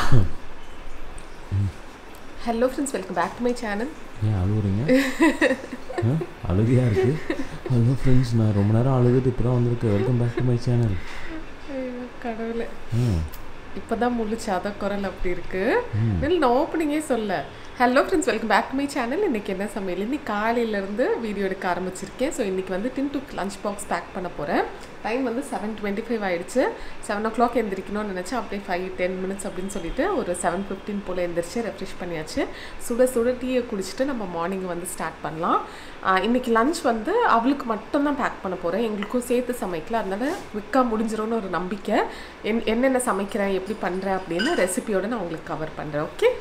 Hello friends welcome back to my channel ஏன் அழுகுறீங்க ஆ? அழுகையா இருக்கு ஹலோ ஃப்ரெண்ட்ஸ் நான் ரொம்ப நேரம் அழுதுட்டு இப்போ தான் வந்திருக்கேன் welcome back to my channel கடவுளே ம் இப்போதான் முழிச்சு அத குரல் அப்படி இருக்கு ம். இல்லை நான் ஓப்பனிங்கே சொல்ல hello friends welcome back to my channel இன்னைக்கு என்ன சமையல் இன்னைக்கு காலையிலேருந்து வீடியோ எடுக்க ஆரம்பிச்சிருக்கேன் ஸோ இன்னைக்கு வந்து டின் டு லஞ்ச் பாக்ஸ் பேக் பண்ண போகிறேன் டைம் வந்து செவன் டுவெண்ட்டி ஃபைவ் ஆயிடுச்சு செவன் ஓ கிளாக் எந்திரிக்கணும்னு நினச்சேன் அப்படியே ஃபைவ் டென் மினிட்ஸ் அப்படின்னு சொல்லிட்டு ஒரு செவன் ஃபிஃப்டின் போல் எந்திரிச்சு ரெஃப்ரெஷ் பண்ணியாச்சு சுட சுட டீயை குடிச்சிட்டு நம்ம மார்னிங் வந்து ஸ்டார்ட் பண்ணலாம் ஆஹ் இன்னைக்கு லஞ்ச் வந்து அவளுக்கு மட்டும்தான் பேக் பண்ண போகிறேன் எங்களுக்கும் சேர்த்து சமைக்கல அதனால குவிக்காக முடிஞ்சிரும்னு ஒரு நம்பிக்கை என் என்னென்ன சமைக்கிறேன் எப்படி பண்ணுறேன் அப்படின்னு ரெசிபியோட நான் உங்களுக்கு கவர் பண்ணுறேன் ஓகே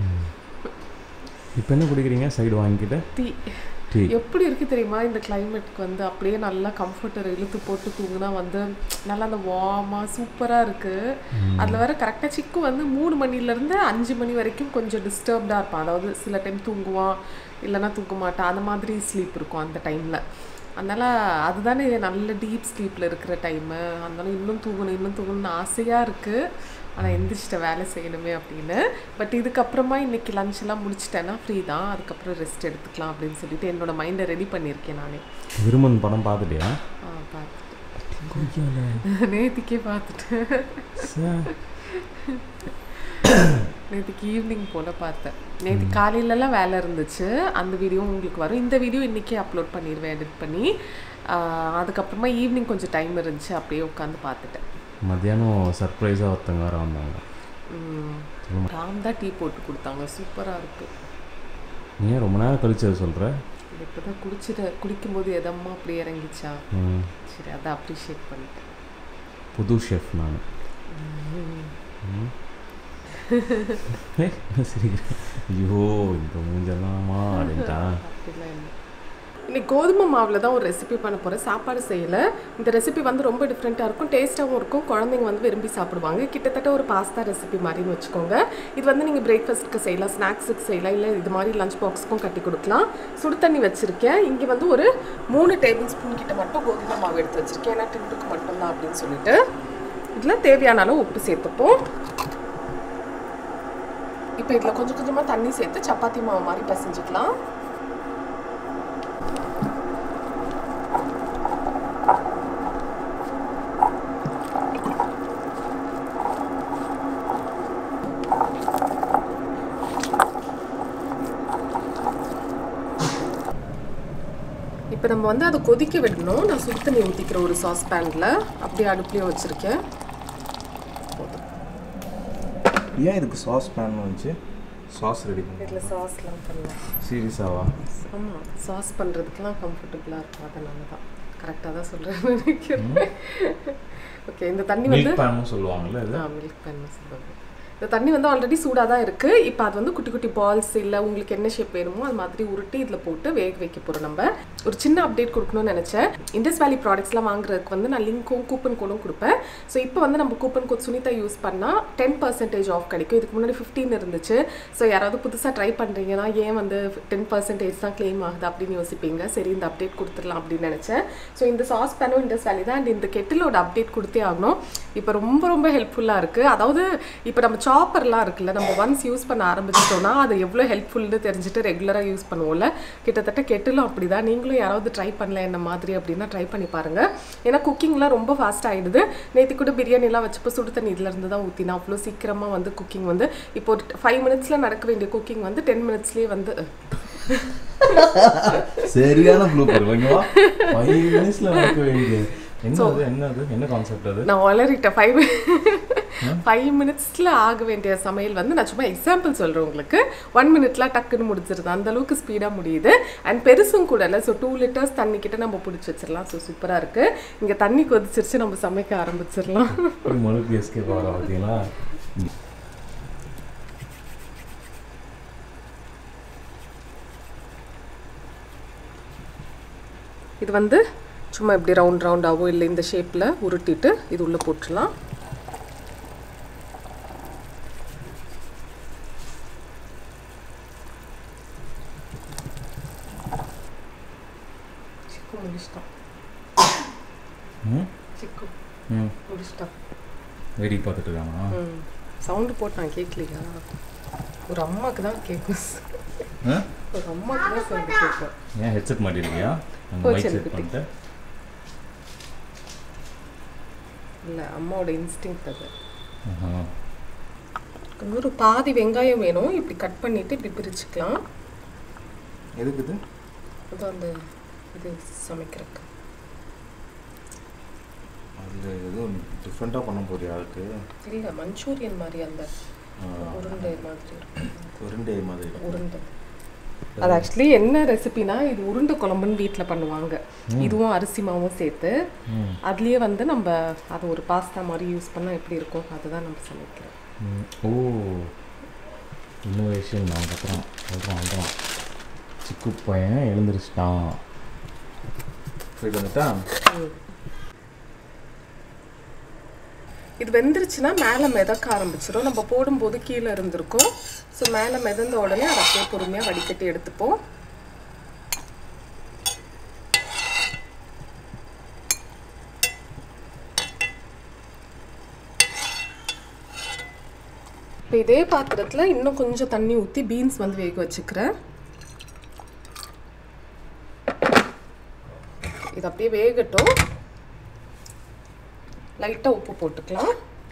இப்போ என்ன குடிக்கிறீங்க சைடு வாங்கிக்கிட்டு டீ டீ எப்படி இருக்கு தெரியுமா இந்த கிளைமேட்டுக்கு வந்து அப்படியே நல்லா கம்ஃபர்டர் இழுத்து போட்டு தூங்குனா வந்து நல்லா அந்த வார்மாக சூப்பராக இருக்கு அதில் வேற கரெக்டாக சிக்கு வந்து மூணு மணிலேருந்து அஞ்சு மணி வரைக்கும் கொஞ்சம் டிஸ்டர்ப்டாக இருப்பான் அதாவது சில டைம் தூங்குவான் இல்லைன்னா தூங்க மாட்டான் அந்த மாதிரி ஸ்லீப் இருக்கும் அந்த டைமில் அதனால் அதுதானே நல்ல டீப் ஸ்லீப்பில் இருக்கிற டைமு அதனால இன்னும் தூங்கணும் இன்னும் தூங்கணும்னு ஆசையாக இருக்குது ஆனால் எந்திரிச்சிட்ட வேலை செய்யணுமே அப்படின்னு பட் இதுக்கப்புறமா இன்னைக்கு லஞ்ச் எல்லாம் முடிச்சிட்டேன்னா ஃப்ரீ தான் அதுக்கப்புறம் ரெஸ்ட் எடுத்துக்கலாம் அப்படின்னு சொல்லிட்டு என்னோட மைண்டை ரெடி பண்ணியிருக்கேன் நானே விருமன் படம் பார்த்துட்டியா ஆ பார்த்துட்டு குடிக்கல நேத்திக்கே பார்த்துட்டேன் சார் நேற்றுக்கு ஈவினிங் போல் பார்த்தேன் நேற்று காலையிலலாம் வேலை இருந்துச்சு அந்த வீடியோ உங்களுக்கு வரும் இந்த வீடியோ இன்றைக்கே அப்லோட் பண்ணிடுவேன் எடிட் பண்ணி ஆஹ் அதுக்கப்புறமா ஈவினிங் கொஞ்சம் டைம் இருந்துச்சு அப்படியே உட்காந்து பார்த்துட்டேன் மத்தியானம் சர்ப்ரைஸாக ஒருத்தங்க வேறு வந்தாங்க ம். ராம் தான் டீ போட்டு கொடுத்தாங்க சூப்பராக இருக்கு நீ ஏன் ரொம்ப நேரம் கழிச்சு அதை சொல்கிற இப்போ தான் குடிச்சிட்டு குடிக்கும்போது எதம்மா அப்படியே இறங்கிச்சா ம் சரி அதை அப்ரிஷியேட் பண்ணிட்டேன் புது ஷெஃப் நான் சிரிக்கிறேன் ஐயோ இந்த மூஞ்செல்லாமா அப்படின்ட்டா அப்படிலாம் இல்லை இன்னைக்கு கோதுமை மாவில் தான் ஒரு ரெசிபி பண்ண போகிறேன் சாப்பாடு செய்யலை இந்த ரெசிபி வந்து ரொம்ப டிஃப்ரெண்ட்டாக இருக்கும் டேஸ்ட்டாகவும் இருக்கும் குழந்தைங்க வந்து விரும்பி சாப்பிடுவாங்க கிட்டத்தட்ட ஒரு பாஸ்தா ரெசிபி மாதிரின்னு வச்சுக்கோங்க இது வந்து நீங்கள் பிரேக்ஃபாஸ்ட்டுக்கு செய்யலாம் ஸ்நாக்ஸுக்கு செய்யலாம் இல்லை இது மாதிரி லஞ்ச் பாக்ஸுக்கும் கட்டி கொடுக்கலாம் சுடு தண்ணி வச்சுருக்கேன் இங்கே வந்து ஒரு மூணு டேபிள் ஸ்பூன் கிட்ட மட்டும் கோதுமை மாவு எடுத்து வச்சுருக்கேன் ஏன்னா டின்ட்டுக்கு மட்டும்தான் அப்படின்னு சொல்லிட்டு இதில் தேவையான அளவு உப்பு சேர்த்துப்போம் இப்போ இதில் கொஞ்சம் கொஞ்சமாக தண்ணி சேர்த்து சப்பாத்தி மாவு மாதிரி பிசைஞ்சுக்கலாம் இப்போ நம்ம வந்து அதை கொதிக்க விடணும் நான் சுடு தண்ணி ஊற்றிக்கிறேன் ஒரு சாஸ் பேனில் அப்படியே அடுப்புலேயே வச்சுருக்கேன் ஏன் இதுக்கு சாஸ் பேன் வந்துச்சு சாஸ் ரெடி பண்ணி இதில் சாஸ்லாம் பண்ணலாம் சீரியஸாவா ஆமாம் சாஸ் பண்ணுறதுக்கெலாம் கம்ஃபர்டபுளாக இருக்கும் அதனால தான் கரெக்டாக தான் சொல்கிறேன் நினைக்கிறேன் ஓகே இந்த தண்ணி வந்து மில்க் பேனும் சொல்லுவாங்கல்ல இது மில்க் பேன் சொல்லுவாங்க இந்த தண்ணி வந்து ஆல்ரெடி சூடாக தான் இருக்குது இப்போ அது வந்து குட்டி குட்டி பால்ஸ் இல்லை உங்களுக்கு என்ன ஷேப் வேணுமோ அது மாதிரி உருட்டி இதில் போட்டு வேக வைக்க போகிறோம் நம்ம ஒரு சின்ன அப்டேட் கொடுக்கணும்னு நினச்சேன் இண்டஸ் வேலி ப்ராடக்ட்ஸ்லாம் வாங்குறதுக்கு வந்து நான் லிங்க்கும் கூப்பன் கோடும் கொடுப்பேன் ஸோ இப்போ வந்து நம்ம கூப்பன் கோட் சுனிதா யூஸ் பண்ணால் டென் பர்சன்டேஜ் ஆஃப் கிடைக்கும் இதுக்கு முன்னாடி ஃபிஃப்டீன் இருந்துச்சு ஸோ யாராவது புதுசாக ட்ரை பண்ணுறீங்கன்னா ஏன் வந்து டென் பர்சன்டேஜ் தான் க்ளைம் ஆகுது அப்படின்னு யோசிப்பீங்க சரி இந்த அப்டேட் கொடுத்துடலாம் அப்படின்னு நினச்சேன் ஸோ இந்த சாஸ் பேனும் இண்டஸ் வேலி தான் அண்ட் இந்த கெட்டிலோட அப்டேட் கொடுத்தே ஆகணும் இப்போ ரொம்ப ரொம்ப ஹெல்ப்ஃபுல்லாக இருக்குது அதாவது இப்போ நம்ம சாப்பர்லாம் இருக்குல்ல நம்ம ஒன்ஸ் யூஸ் பண்ண ஆரம்பிச்சிட்டோம்னா அது எவ்வளோ ஹெல்ப்ஃபுல்னு தெரிஞ்சுட்டு ரெகுலராக யூஸ் பண்ணுவோம்ல கிட்டத்தட்ட கெட்டிலும் அப்படி தான் நீங்களும் யாராவது ட்ரை பண்ணல என்ன மாதிரி அப்படின்னா ட்ரை பண்ணி பாருங்கள் ஏன்னா குக்கிங்லாம் ரொம்ப ஃபாஸ்ட் ஆகிடுது நேற்று கூட பிரியாணிலாம் வச்சப்போ சுடு தண்ணி இதுலேருந்து தான் ஊற்றினா அவ்வளோ சீக்கிரமாக வந்து குக்கிங் வந்து இப்போ ஒரு ஃபைவ் மினிட்ஸில் நடக்க வேண்டிய குக்கிங் வந்து டென் மினிட்ஸ்லேயே வந்து சரியான ப்ளூ ஓகேவா ஃபைவ் மினிட்ஸ்ல நடக்க வேண்டியது என்ன அது என்ன அது என்ன கான்செப்ட் அது நான் வளரிட்டேன் ஃபைவ் ஃபைவ் மினிட்ஸில் ஆக வேண்டிய சமையல் வந்து நான் சும்மா எக்ஸாம்பிள் சொல்கிறேன் உங்களுக்கு ஒன் மினிட்லாம் டக்குன்னு முடிச்சிருது அந்த அளவுக்கு ஸ்பீடாக முடியுது அண்ட் பெருசும் கூட இல்லை ஸோ டூ லிட்டர்ஸ் தண்ணி கிட்ட நம்ம பிடிச்சி வச்சிடலாம் ஸோ சூப்பராக இருக்குது இங்கே தண்ணி கொதிச்சிருச்சு நம்ம சமைக்க ஆரம்பிச்சிடலாம் ஒரு மழுக்கு எஸ்கேப் ஆகிறா பார்த்தீங்களா இது வந்து சும்மா இப்படி ரவுண்ட் ரவுண்டாவோ இல்லை இந்த ஷேப்பில் உருட்டிட்டு இது உள்ளே போட்டுடலாம் சிக்கு முடிச்சிட்டோம் ம் சிக்கு ம் முடிச்சிட்டோம் வேடிக்கை பார்த்துட்டு இருக்கானா ம் சவுண்டு போட்டு நான் கேட்கலையா ஒரு அம்மாவுக்கு தான் கேட்கும் ஆ? ஒரு அம்மாவுக்கு தான் சவுண்டு கேட்கும் ஏன் ஹெட்செட் மாட்டிருக்கியா அங்கே ஓ, மைக் சரி, செட் குட்டி. பண்ணிட்டேன் இல்லை அம்மாவோட இன்ஸ்டிங் அது ஆஹா. ஒரு பாதி வெங்காயம் வேணும் இப்படி கட் பண்ணிட்டு இப்படி பிரிச்சுக்கலாம் எதுக்கு இது அது அந்த இது சமைக்கிறதுக்கு அதில் எதுவும் டிஃப்ரெண்ட்டாக பண்ண போறியா அதுக்கு இல்லை மஞ்சூரியன் மாதிரி அந்த உருண்டை மாதிரி இருக்கும் உருண்டை மாதிரி உருண்டை அது ஆக்சுவலி என்ன ரெசிபினா இது உருண்டை குழம்புன்னு வீட்டில் பண்ணுவாங்க இதுவும் அரிசி மாவும் சேர்த்து ம். அதுலேயே வந்து நம்ம அதை ஒரு பாஸ்தா மாதிரி யூஸ் பண்ணால் எப்படி இருக்கும் அதுதான் நம்ம சமைக்கிறோம் ம். ஓ இன்னோவேஷன் நான் அப்புறம் சொல்கிறோம் அப்புறம் சிக்கு பையன் எழுந்திரிச்சிட்டான் போயிட்டு வந்துட்டா இது வெந்துருச்சுன்னா மேலே மிதக்க ஆரம்பிச்சிடும் நம்ம போடும்போது கீழே இருந்திருக்கும் ஸோ மேலே மிதந்த உடனே அதை அப்படியே பொறுமையாக வடிகட்டி எடுத்துப்போம் இப்போ இதே பாத்திரத்தில் இன்னும் கொஞ்சம் தண்ணி ஊற்றி பீன்ஸ் வந்து வேக வச்சுக்கிறேன் இது அப்படியே வேகட்டும் லைட்டாக உப்பு போட்டுக்கலாம்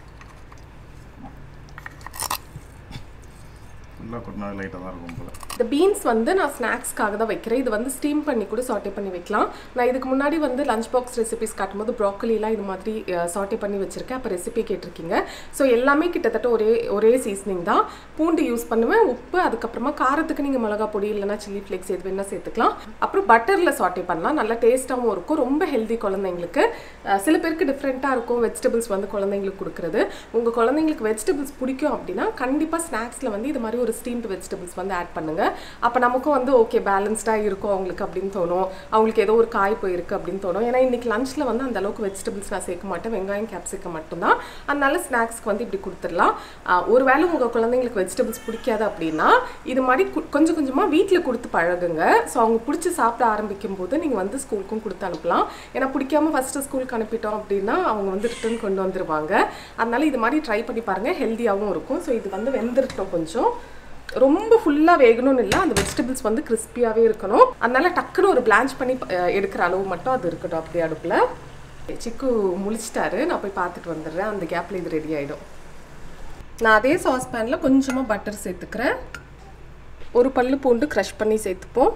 ஃபுல்லாக கொட்டினா லைட்டாக தான் இருக்கும் போல இந்த பீன்ஸ் வந்து நான் ஸ்நாக்ஸ்க்காக தான் வைக்கிறேன் இது வந்து ஸ்டீம் பண்ணி கூட சாட்டே பண்ணி வைக்கலாம் நான் இதுக்கு முன்னாடி வந்து லஞ்ச் பாக்ஸ் ரெசிபிஸ் காட்டும்போது ப்ராக்கலிலாம் இது மாதிரி சாட்டே பண்ணி வச்சுருக்கேன் அப்போ ரெசிபி கேட்டிருக்கீங்க ஸோ எல்லாமே கிட்டத்தட்ட ஒரே ஒரே சீசனிங் தான் பூண்டு யூஸ் பண்ணுவேன் உப்பு அதுக்கப்புறமா காரத்துக்கு நீங்கள் மிளகா பொடி இல்லைனா சில்லி ஃப்ளேக்ஸ் எது வேணால் சேர்த்துக்கலாம் அப்புறம் பட்டரில் சாட்டே பண்ணலாம் நல்லா டேஸ்ட்டாகவும் இருக்கும் ரொம்ப ஹெல்தி குழந்தைங்களுக்கு அஹ், சில பேருக்கு டிஃப்ரெண்ட்டாக இருக்கும் வெஜிடபிள்ஸ் வந்து குழந்தைங்களுக்கு கொடுக்குறது உங்கள் குழந்தைங்களுக்கு வெஜிடபிள்ஸ் பிடிக்கும் அப்படின்னா கண்டிப்பாக ஸ்நாக்ஸில் வந்து இது மாதிரி ஒரு ஸ்டீம்டு வெஜிடபிள்ஸ் வந்து ஆட் பண்ணுங்க அப்போ நமக்கும் வந்து ஓகே பேலன்ஸ்டாக இருக்கும் அவங்களுக்கு அப்படின்னு தோணும் அவங்களுக்கு ஏதோ ஒரு காய் போயிருக்கு அப்படின்னு தோணும் ஏன்னா இன்னைக்கு லஞ்சில் வந்து அந்த அளவுக்கு வெஜிடபிள்ஸ் நான் சேர்க்க மாட்டேன் வெங்காயம் கேப்சிகம் மட்டும்தான் அதனால ஸ்நாக்ஸ்க்கு வந்து இப்படி கொடுத்துடலாம் ஆஹ் ஒருவேளை உங்கள் குழந்தைங்களுக்கு வெஜிடபிள்ஸ் பிடிக்காது அப்படின்னா இது மாதிரி கு- கொஞ்சம் கொஞ்சமாக வீட்டில் கொடுத்து பழகுங்க ஸோ அவங்க பிடிச்சி சாப்பிட ஆரம்பிக்கும் போது நீங்கள் வந்து ஸ்கூலுக்கும் கொடுத்து அனுப்பலாம் ஏன்னா பிடிக்காம ஃபஸ்ட்டு ஸ்கூலுக்கு அனுப்பிட்டோம் அப்படின்னா அவங்க வந்து ரிட்டர்ன் கொண்டு வந்துருவாங்க அதனால இது மாதிரி ட்ரை பண்ணி பாருங்கள் ஹெல்த்தியாகவும் இருக்கும் ஸோ இது வந்து வெந்துருட்டோம் கொஞ்சம் ரொம்ப ஃபுல்லாக வேகணும்னு இல்லை அந்த வெஜிடபிள்ஸ் வந்து கிறிஸ்பியாகவே இருக்கணும் அதனால டக்குன்னு ஒரு பிளான்ச் பண்ணி அஹ், எடுக்கிற அளவு மட்டும் அது இருக்கட்டும் அப்படியே அடுப்பில் சிக்கு முழிச்சிட்டாரு நான் போய் பார்த்துட்டு வந்துடுறேன் அந்த கேப்பில் இது ரெடி ஆகிடும் நான் அதே சாஸ் பேனில் கொஞ்சமாக பட்டர் சேர்த்துக்கிறேன் ஒரு பல்லு பூண்டு க்ரஷ் பண்ணி சேர்த்துப்போம்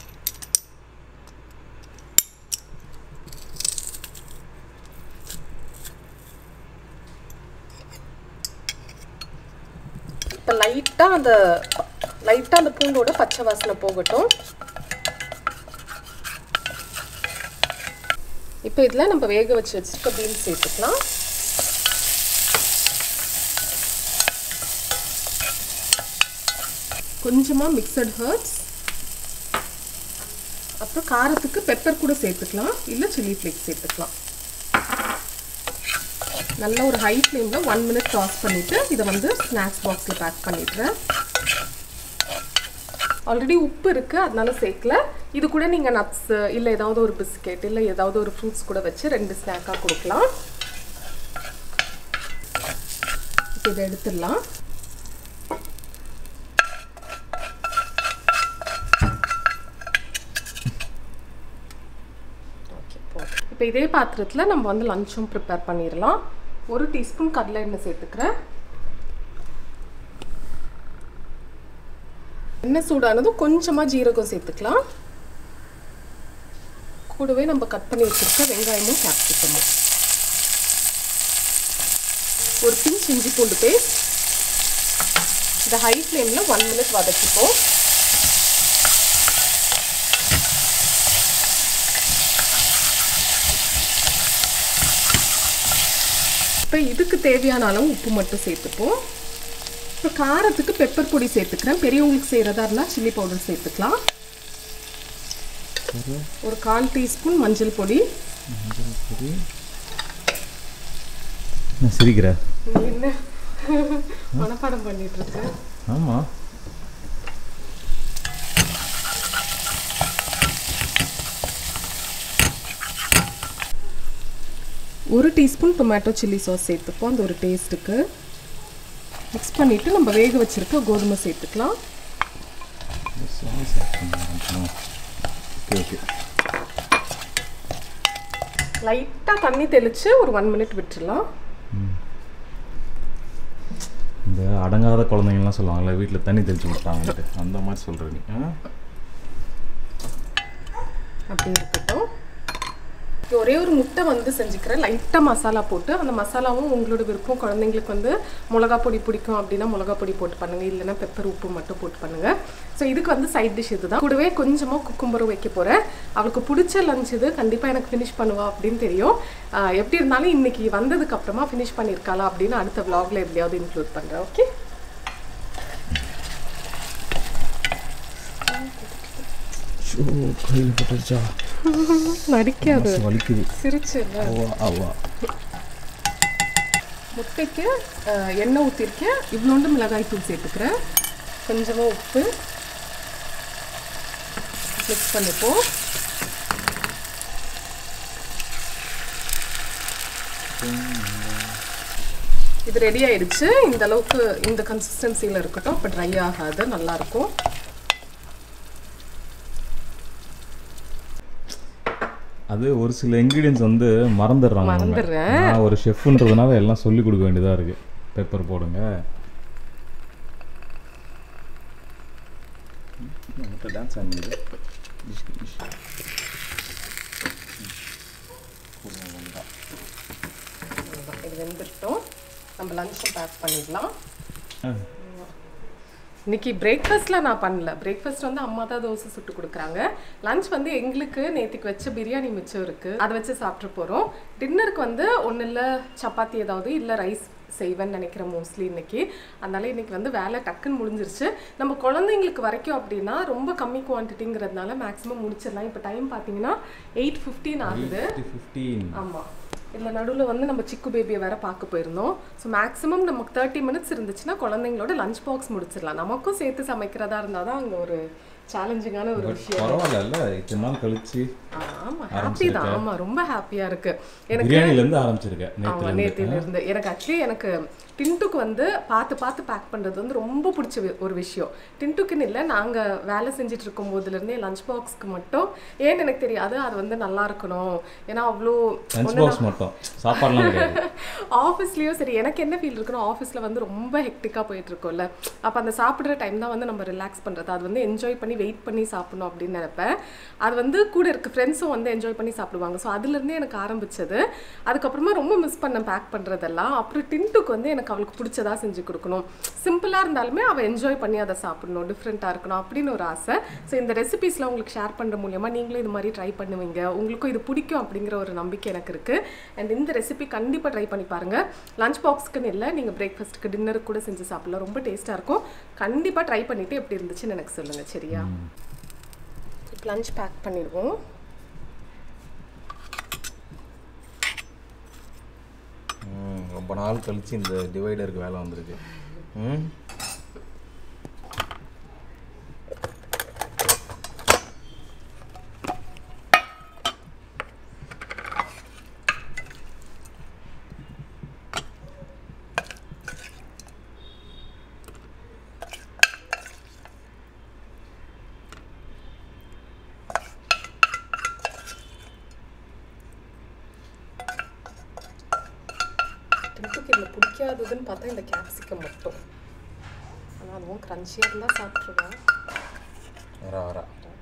இப்போ லைட்டாக அந்த லைட்டாக அந்த பூண்டோட பச்சை வாசனை போகட்டும் இப்போ இதில் நம்ம வேக வச்சு வச்சுருக்க பீன்ஸ் சேர்த்துக்கலாம் கொஞ்சமாக மிக்சட் ஹர்ப்ஸ் அப்புறம் காரத்துக்கு பெப்பர் கூட சேர்த்துக்கலாம் இல்லை சில்லி ஃப்ளேக்ஸ் சேர்த்துக்கலாம் நல்ல ஒரு ஹை ஃப்ளேமில் ஒன் மினிட் டாஸ் பண்ணிவிட்டு இதை வந்து ஸ்நாக்ஸ் பாக்ஸில் பேக் பண்ணிடுறேன் ஆல்ரெடி உப்பு இருக்குது அதனால சேர்க்கல இது கூட நீங்கள் நட்ஸ் இல்லை ஏதாவது ஒரு பிஸ்கெட் இல்லை ஏதாவது ஒரு ஃப்ரூட்ஸ் கூட வச்சு ரெண்டு ஸ்நாக்காக கொடுக்கலாம் இப்போ இதை எடுத்துடலாம் இப்போ இதே பாத்திரத்தில் நம்ம வந்து லஞ்சும் ப்ரிப்பேர் பண்ணிடலாம் ஒரு டீஸ்பூன் கடலை எண்ணெய் சேர்த்துக்கிறேன் எண்ணெய் சூடானதும் கொஞ்சமாக ஜீரகம் சேர்த்துக்கலாம் கூடவே நம்ம கட் பண்ணி வச்சுருக்க வெங்காயமும் கேப்சிகமும் ஒரு பிஞ்ச் இஞ்சி பூண்டு பேஸ்ட் இந்த ஹை ஃப்ளேமில் ஒன் மினிட் வதக்கிப்போம் இப்போ இதுக்கு தேவையான அளவு உப்பு மட்டும் சேர்த்துப்போம் இப்போ காரத்துக்கு பெப்பர் பொடி சேர்த்துக்கிறேன் பெரியவங்களுக்கு செய்கிறதா இருந்தால் சில்லி பவுடர் சேர்த்துக்கலாம் ஒரு கால் டீஸ்பூன் மஞ்சள் பொடி நான் சிரிக்கிற நீ என்ன மனப்பாடம் பண்ணிட்டு இருக்க ஆமாம் ஒரு டீஸ்பூன் டொமேட்டோ சில்லி சாஸ் சேர்த்துப்போம் அந்த ஒரு டேஸ்ட்டுக்கு மிக்ஸ் பண்ணிவிட்டு நம்ம வேக வச்சிருக்க கோதுமை சேர்த்துக்கலாம் ஓகே ஓகே லைட்டாக தண்ணி தெளித்து ஒரு ஒன் மினிட் விட்டுடலாம் இந்த அடங்காத குழந்தைங்கலாம் சொல்லுவாங்கல்ல வீட்டில் தண்ணி தெளிச்சு விட்டாங்கன்ட்டு அந்த மாதிரி சொல்கிற நீ ஆ அப்படி இருக்கட்டும் இப்போ ஒரே ஒரு முட்டை வந்து செஞ்சுக்கிறேன் லைட்டாக மசாலா போட்டு அந்த மசாலாவும் உங்களோட விருப்பம் குழந்தைங்களுக்கு வந்து மிளகா பொடி பிடிக்கும் அப்படின்னா மிளகா பொடி போட்டு பண்ணுங்கள் இல்லைன்னா பெப்பர் உப்பு மட்டும் போட்டு பண்ணுங்கள் ஸோ இதுக்கு வந்து சைட் டிஷ் இதுதான் கூடவே கொஞ்சமாக குக்கும்பரும் வைக்க போகிறேன் அவளுக்கு பிடிச்ச லஞ்ச் இது கண்டிப்பாக எனக்கு ஃபினிஷ் பண்ணுவா அப்படின்னு தெரியும் ஆஹ் எப்படி இருந்தாலும் இன்னைக்கு வந்ததுக்கு அப்புறமா ஃபினிஷ் பண்ணியிருக்காளா அப்படின்னு அடுத்த vlogல எப்படியாவது இன்க்ளூட் பண்ணுறேன் ஓகே ஷோ கையில் பட்டுருச்சா நடிக்காது வலிக்குது சிரிச்சு அவ்வா அவ்வா முட்டைக்கு அஹ், எண்ணெய் ஊற்றிருக்கேன் இவ்வளோண்டு மிளகாய் தூள் சேர்த்துக்கிறேன் கொஞ்சமாக உப்பு மிக்ஸ் பண்ணிப்போம் இது ரெடி ஆயிடுச்சு இந்த அளவுக்கு இந்த கன்சிஸ்டன்சியில் இருக்கட்டும் இப்போ ட்ரை ஆகாது நல்லாயிருக்கும் அது ஒரு சில இன்க்ரீடியன்ஸ் வந்து மறந்துடுறாங்க அவங்க. மறந்துடுறேன். நான் ஒரு ஷெஃப்ன்றதுனால எல்லாம் சொல்லி கொடுக்க வேண்டியதாக இருக்குது பெப்பர் போடுங்க டான்ஸ் ஆனது இது வெந்துட்டோம் நம்ம லஞ்சை பேக் பண்ணிடலாம் இன்னைக்கு பிரேக்ஃபாஸ்ட்ல நான் பண்ணல பிரேக்ஃபாஸ்ட் வந்து அம்மா தான் தோசை சுட்டு கொடுக்குறாங்க லஞ்ச் வந்து எங்களுக்கு நேத்திக்கு வச்ச பிரியாணி மிச்சம் இருக்கு அதை வச்சு சாப்பிட்டு போறோம் டின்னருக்கு வந்து ஒன்றும் இல்லை சப்பாத்தி ஏதாவது இல்லை ரைஸ் செய்வேன்னு நினைக்கிறேன் மோஸ்ட்லி இன்னைக்கு அதனால இன்னைக்கு வந்து வேலை டக்குன்னு முடிஞ்சிருச்சு நம்ம குழந்தைங்களுக்கு வரைக்கும் அப்படின்னா ரொம்ப கம்மி குவான்டிட்டிங்கிறதுனால மேக்ஸிமம் முடிச்சிடலாம் இப்போ டைம் பார்த்தீங்கன்னா எயிட் ஃபிஃப்டீன் ஆகுது ஃபிஃப்டீன் ஆமாம் இதில் நடுவில் வந்து நம்ம சிக்கு பேபியை வேற பார்க்க போயிருந்தோம் ஸோ மேக்ஸிமம் நமக்கு தேர்ட்டி மினிட்ஸ் இருந்துச்சுன்னா குழந்தைங்களோட லஞ்ச் பாக்ஸ் முடிச்சிடலாம் நமக்கும் சேர்த்து சமைக்கிறதா இருந்தால் தான் அங்கே ஒரு சேலஞ்சிங்கான ஒரு விஷயம் பரவாயில்ல இத்தனை நாள் கழிச்சு ஆமாம் ஹாப்பி தான் ஆமாம் ரொம்ப ஹாப்பியாக இருக்கு எனக்கு பிரியாணிலேருந்து ஆரம்பிச்சிருக்கேன் ஆமா நேற்றுலேருந்து நேத்தில இருந்து எனக்கு ஆக்சுவலி எனக்கு டின்ட்டுக்கு வந்து பார்த்து பார்த்து பேக் பண்றது வந்து ரொம்ப பிடிச்ச வி- ஒரு விஷயம் டின்ட்டுக்குன்னு இல்லை நாங்க வேலை செஞ்சுட்டு இருக்கும் போதுல இருந்தே லஞ்ச் பாக்ஸ்க்கு மட்டும் ஏன்னு எனக்கு தெரியாது அது வந்து நல்லா இருக்கணும் ஏன்னா அவ்வளோ லஞ்ச் பாக்ஸ் மட்டும் சாப்பாடுலாம் கிடையாது ஆஃபீஸ்லேயும் சரி எனக்கு என்ன ஃபீல் இருக்குன்னா ஆஃபீஸில் வந்து ரொம்ப ஹெக்டிக்காக போயிட்டு இருக்கோம்ல அப்போ அந்த சாப்பிட்ற டைம் தான் வந்து நம்ம ரிலாக்ஸ் பண்ணுறது அது வந்து என்ஜாய் பண்ணி வெயிட் பண்ணி சாப்பிடணும் அப்படின்னு நினைப்பேன் அது வந்து கூட இருக்க ஃப்ரெண்ட்ஸும் வந்து என்ஜாய் பண்ணி சாப்பிடுவாங்க ஸோ அதுலேருந்தே எனக்கு ஆரம்பிச்சது அதுக்கப்புறமா ரொம்ப மிஸ் பண்ணேன் பேக் பண்ணுறதெல்லாம் அப்புறம் டின்ட்டுக்கு வந்து எனக்கு அவளுக்கு பிடிச்சதா செஞ்சு கொடுக்கணும் சிம்பிளாக இருந்தாலுமே அவள் என்ஜாய் பண்ணி அதை சாப்பிடணும் டிஃப்ரெண்ட்டாக இருக்கணும் அப்படின்னு ஒரு ஆசை ஸோ இந்த ரெசிபீஸ்லாம் உங்களுக்கு ஷேர் பண்ணுற மூலியமாக நீங்களும் இது மாதிரி ட்ரை பண்ணுவீங்க உங்களுக்கும் இது பிடிக்கும் அப்படிங்கிற ஒரு நம்பிக்கை எனக்கு இருக்குது அண்ட் இந்த ரெசிபி கண்டிப்பாக ட்ரை பண்ணி பாருங்கள் லஞ்ச் பாக்ஸ்க்குன்னு இல்லை நீங்கள் பிரேக்ஃபாஸ்ட்டுக்கு டின்னருக்கு கூட செஞ்சு சாப்பிடலாம் ரொம்ப டேஸ்ட்டாக இருக்கும் கண்டிப்பாக ட்ரை பண்ணிவிட்டு எப்படி இருந்துச்சுன்னு எனக்கு சொல்லுங்கள் சரியா இப்போ லஞ்ச் பேக் பண்ணிடுவோம் ம், ரொம்ப நாள் கழிச்சு இந்த டிவைடருக்கு வேலை வந்திருக்கு ம் டின்ட்டுக்கு இதில் பிடிக்காததுன்னு பார்த்தா இந்த கேப்சிகம் மட்டும் ஆனால் அதுவும் க்ரன்ச்சியாக இருந்தால் சாப்பிட்ருவேன் வர வர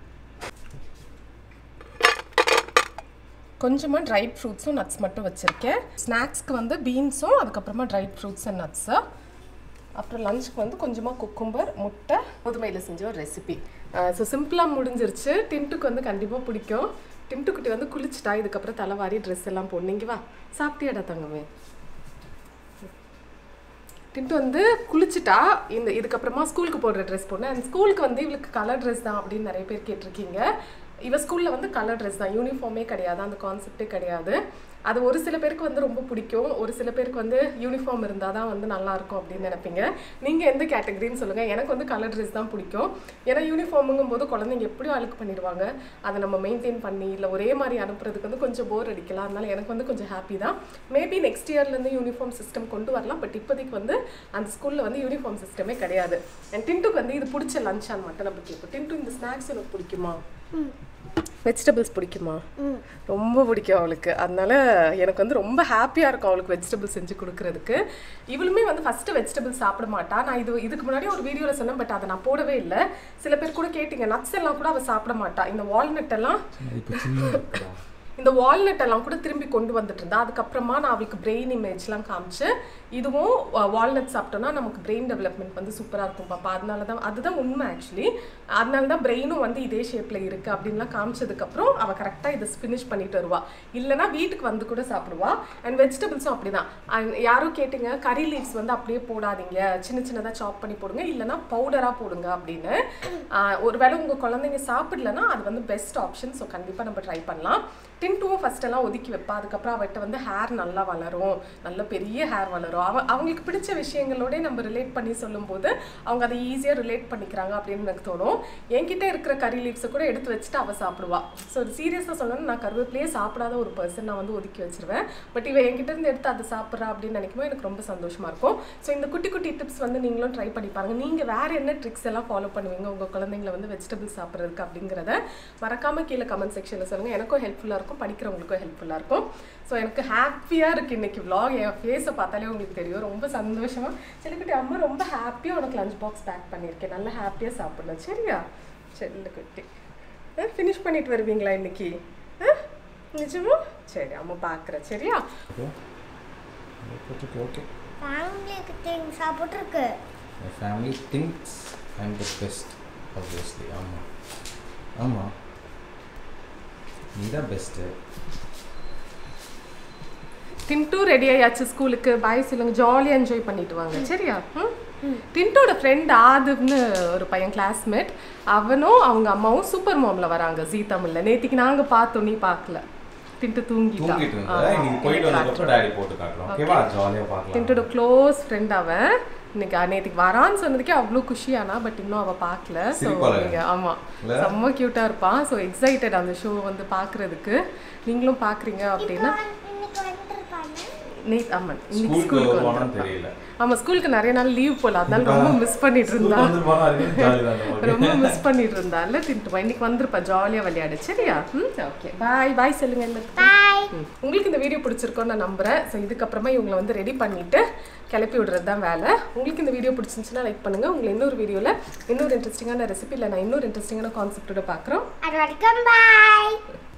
கொஞ்சமாக ட்ரைட் ஃப்ரூட்ஸும் நட்ஸ் மட்டும் வச்சுருக்கேன் ஸ்நாக்ஸ்க்கு வந்து பீன்ஸும் அதுக்கப்புறமா ட்ரைட் ஃப்ரூட்ஸ் அண்ட் நட்ஸு அப்புறம் லஞ்சுக்கு வந்து கொஞ்சமாக குக்கும்பர் முட்டை கோதுமையில் செஞ்ச ஒரு ரெசிபி ஸோ சிம்பிளாக முடிஞ்சிருச்சு டின்ட்டுக்கு வந்து கண்டிப்பாக பிடிக்கும் டின்ட்டு குட்டி வந்து குளிச்சுட்டா இதுக்கப்புறம் தலைவாரி ட்ரெஸ் எல்லாம் போடணுங்க வா சாப்பிட்டியாடா தங்கமே டின்ட்டு வந்து குளிச்சுட்டா இந்த இதுக்கப்புறமா ஸ்கூலுக்கு போடுற ட்ரெஸ் போடணும் அண்ட் ஸ்கூலுக்கு வந்து இவளுக்கு கலர் ட்ரெஸ் தான் அப்படின்னு நிறைய பேர் கேட்டிருக்கீங்க இவ ஸ்கூலில் வந்து கலர் ட்ரெஸ் தான் யூனிஃபார்மே கிடையாது அந்த கான்செப்டே கிடையாது அது ஒரு சில பேருக்கு வந்து ரொம்ப பிடிக்கும் ஒரு சில பேருக்கு வந்து யூனிஃபார்ம் இருந்தால் தான் வந்து நல்லா இருக்கும் அப்படின்னு நினைப்பீங்க நீங்கள் எந்த கேட்டகரின்னு சொல்லுங்கள் எனக்கு வந்து கலர் ட்ரெஸ் தான் பிடிக்கும் ஏன்னா யூனிஃபார்முங்கும் போது குழந்தைங்க எப்படியும் அழுக்கு பண்ணிடுவாங்க அதை நம்ம மெயின்டைன் பண்ணி இல்லை ஒரே மாதிரி அனுப்புறதுக்கு வந்து கொஞ்சம் போர் அடிக்கலாம் அதனால எனக்கு வந்து கொஞ்சம் ஹாப்பி தான் மேபி நெக்ஸ்ட் இயர்லேருந்து யூனிஃபார்ம் சிஸ்டம் கொண்டு வரலாம் பட் இப்போதைக்கு வந்து அந்த ஸ்கூலில் வந்து யூனிஃபார்ம் சிஸ்டமே கிடையாது அண்ட் டின்ட்டுக்கு வந்து இது பிடிச்ச லஞ்சான்னு மட்டும் நம்ம கேட்போம் டின்ட்டு இந்த ஸ்நாக்ஸ் எனக்கு பிடிக்குமா வெஜிடபிள்ஸ் பிடிக்குமா ரொம்ப பிடிக்கும் அவளுக்கு அதனால எனக்கு வந்து ரொம்ப ஹாப்பியாக இருக்கும் அவளுக்கு வெஜிடபிள் செஞ்சு கொடுக்கறதுக்கு இவளுமே வந்து ஃபஸ்ட்டு வெஜிடபிள் சாப்பிட மாட்டா நான் இது இதுக்கு முன்னாடி ஒரு வீடியோவில் சொன்னேன் பட் அதை நான் போடவே இல்லை சில பேர் கூட கேட்டிங்க நட்ஸ் எல்லாம் கூட அவள் சாப்பிட மாட்டா இந்த வால்நட் எல்லாம் இப்போ சின்ன இருக்குடா. இந்த வால்நட் எல்லாம் கூட திரும்பி கொண்டு வந்துட்டு இருந்தா அதுக்கப்புறமா நான் அவளுக்கு பிரெயின் இமேஜ்லாம் காமிச்சு இதுவும் வால்நட் சாப்பிட்டோம்னா நமக்கு பிரெயின் டெவலப்மெண்ட் வந்து சூப்பராக இருக்கும் பாப்பா அதனால தான் அதுதான் உண்மை ஆக்சுவலி அதனால தான் பிரெயினும் வந்து இதே ஷேப்பில் இருக்குது அப்படின்லாம் காமிச்சதுக்கப்புறம் அவள் கரெக்டாக இதை ஃபினிஷ் பண்ணிட்டு வருவா இல்லைனா வீட்டுக்கு வந்து கூட சாப்பிடுவா அண்ட் வெஜிடபிள்ஸும் அப்படி தான் யாரும் கேட்டிங்க கறி லீவ்ஸ் வந்து அப்படியே போடாதீங்க சின்ன சின்னதாக சாப் பண்ணி போடுங்க இல்லைனா பவுடராக போடுங்க அப்படின்னு ஆஹ் ஒருவேளை உங்கள் குழந்தைங்க சாப்பிடலன்னா அது வந்து பெஸ்ட் ஆப்ஷன் ஸோ கண்டிப்பாக நம்ம ட்ரை பண்ணலாம் டின்ட்டுவும் ஃபர்ஸ்ட் எல்லாம் ஒதுக்கி வைப்பா அதுக்கப்புறம் அவட்ட வந்து ஹேர் நல்லா வளரும் நல்ல பெரிய ஹேர் வளரும் அவ அவங்களுக்கு பிடிச்ச விஷயங்களோட நம்ம ரிலேட் பண்ணி சொல்லும்போது அவங்க அதை ஈஸியாக ரிலேட் பண்ணிக்கிறாங்க அப்படின்னு எனக்கு தோணும் என்கிட்ட இருக்கிற கறி லீவ்ஸை கூட எடுத்து வச்சுட்டு அவள் சாப்பிடுவா ஸோ சீரியஸாக சொல்லணும் நான் கருவேப்பிலையே சாப்பிடாத ஒரு பர்சன் நான் வந்து ஒதுக்கி வச்சிருவேன் பட் இவ என்கிட்ட இருந்து எடுத்து அதை சாப்பிட்றா அப்படின்னு நினைக்கும்போது எனக்கு ரொம்ப சந்தோஷமா இருக்கும் ஸோ இந்த குட்டி குட்டி டிப்ஸ் வந்து நீங்களும் ட்ரை பண்ணி பாருங்க நீங்கள் வேற என்ன ட்ரிக்ஸ் எல்லாம் ஃபாலோ பண்ணுவீங்க உங்கள் குழந்தைங்களை வந்து வெஜிடபிள்ஸ் சாப்பிட்றதுக்கு அப்படிங்கிறத மறக்காம கீழே கமெண்ட் செக்ஷனில் சொல்லுங்கள் எனக்கும் ஹெல்ப்ஃபுல்லாக இருக்கும் படிக்கிறவங்களுக்கும் ஹெல்ப்ஃபுல்லாக இருக்கும் ஸோ எனக்கு ஹாப்பியாக இருக்குது இன்னைக்கு vlog என் ஃபேஸை பார்த்தாலே உங்களுக்கு தெரியும் ரொம்ப சந்தோஷமா செல்லுக்குட்டி அம்மா ரொம்ப ஹாப்பியாக உனக்கு லஞ்ச் பாக்ஸ் பேக் பண்ணியிருக்கேன் நல்லா ஹாப்பியாக சாப்பிடணும் சரியா செல்லுக்குட்டி ஃபினிஷ் பண்ணிட்டு வருவீங்களா இன்னைக்கு ஆ? நிஜமா சரி அம்மா பார்க்குறேன் சரியா ஓகே ஓகே ஓகே ஃபேமிலிக்கு திங்ஸ் சாப்பிட்ருக்கு My family thinks I'm the best, obviously. ஆமாம் ஆமாம் நீ தான் பெஸ்ட்டு டின்ட்டு ரெடி ஆயாச்சு ஸ்கூலுக்கு பாய் சொல்லுங்க ஜாலியாக என்ஜாய் பண்ணிட்டு வாங்க சரியா ம்? டின்ட்டோட ஃப்ரெண்ட் ஆதுன்னு ஒரு பையன் கிளாஸ்மேட் அவனும் அவங்க அம்மாவும் சூப்பர் மாம்ல வராங்க ஜீ தமிழ்ல நேத்திக்கு நாங்க பார்த்தோம் நீ பார்க்கல டின்ட்டு தூங்கிட்டான் தூங்கிட்டு ஆமா, இருந்தேன் இன்னைக்கு போயிட்டு இன்னைக்கு வந்ததுக்கப்புறம் டேடி போட்டு காட்டுறோம் ஓகேவா ஜாலியாக பார்க்கலாம் டின்ட்டோட க்ளோஸ் ஃப்ரெண்ட் அவன் இன்னைக்கு நேத்திக்கு வரான்னு சொன்னதுக்கே அவ்வளோ குஷியானா பட் இன்னும் அவ பார்க்கல ஸோ சிரிப்பாளா? நீங்க ஆமா இல்ல? செம்ம க்யூட்டாக இருப்பான் ஸோ எக்ஸைட்டட் அந்த ஷோ வந்து பார்க்கறதுக்கு நீங்களும் பார்க்குறீங்க அப்படின்னா இன்னைக்கு வந்துருப்பாங்க நீ ஆமாம் இன்னைக்கு ஸ்கூலுக்கு ஸ்கூலுக்கு வருவானான்னு வந்து தெரியல ஆமா ஸ்கூலுக்கு நிறைய நாள் லீவ் போல அதனால ரொம்ப மிஸ் பண்ணிட்டு இருந்தா ஸ்கூலுக்கு வந்துருப்பானா அதுக்கு ஜாலி தான் நமக்கு. ரொம்ப மிஸ் பண்ணிட்டு இருந்தால தின்ட்டுமா இன்னைக்கு வந்திருப்பா ஜாலியா விளையாடு சரியா ம் ஓகே பாய் பாய் சொல்லுங்க எல்லாத்துக்கும் பாய் ம். உங்களுக்கு இந்த வீடியோ பிடிச்சிருக்கோன்னு நான் நம்புறேன் ஸோ இதுக்கப்புறமா இவங்களை வந்து ரெடி பண்ணிட்டு கிளப்பி விடுறது தான் வேலை உங்களுக்கு இந்த வீடியோ பிடிச்சிருந்துச்சுன்னா லைக் பண்ணுங்க உங்களை இன்னொரு வீடியோவில் இன்னொரு இன்ட்ரெஸ்டிங்கான ரெசிபி இல்லை நான் இன்னொரு இன்ட்ரெஸ்டிங்கான கான்செப்டோட பார்க்குறோம் அது வரைக்கும் பாய்